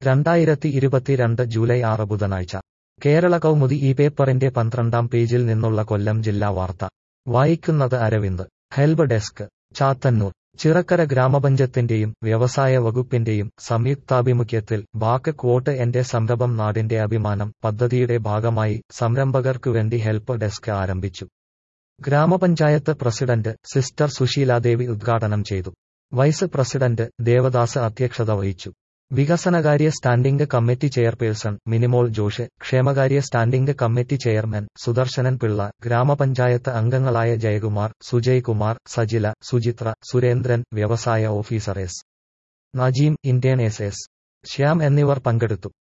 രണ്ടായിരത്തി ഇരുപത്തിരണ്ട് ജൂലൈ ആറ് ബുധനാഴ്ച കേരള കൗമുദി ഈ പേപ്പറിന്റെ പന്ത്രണ്ടാം പേജിൽ നിന്നുള്ള കൊല്ലം ജില്ലാ വാർത്ത വായിക്കുന്നത് അരവിന്ദ് ഹെൽപ്പ് ഡെസ്ക് ചാത്തന്നൂർ ചിറക്കര ഗ്രാമപഞ്ചായത്തിന്റെയും വ്യവസായ വകുപ്പിന്റെയും സംയുക്താഭിമുഖ്യത്തിൽ ബാക്ക് ക്വോട്ട് എന്റെ സംരംഭം നാടിന്റെ അഭിമാനം പദ്ധതിയുടെ ഭാഗമായി സംരംഭകർക്കു വേണ്ടി ഹെൽപ്പ് ഡെസ്ക് ആരംഭിച്ചു ഗ്രാമപഞ്ചായത്ത് പ്രസിഡന്റ് സിസ്റ്റർ സുശീലാദേവി ഉദ്ഘാടനം ചെയ്തു വൈസ് പ്രസിഡന്റ് ദേവദാസ് അധ്യക്ഷത വഹിച്ചു വികസനകാര്യ standing committee chairperson Minimol Josh ക്ഷേമകാര്യ standing committee chairman Sudarsanan Pillai ഗ്രാമപഞ്ചായത്ത് അംഗങ്ങളായ ജയകുമാർ സുജയ്കുമാർ സജില സുചിത്ര സുരേന്ദ്രൻ വ്യവസായ officer S Najeem Indian S S Shyam എന്നിവർ പങ്കെടുത്തു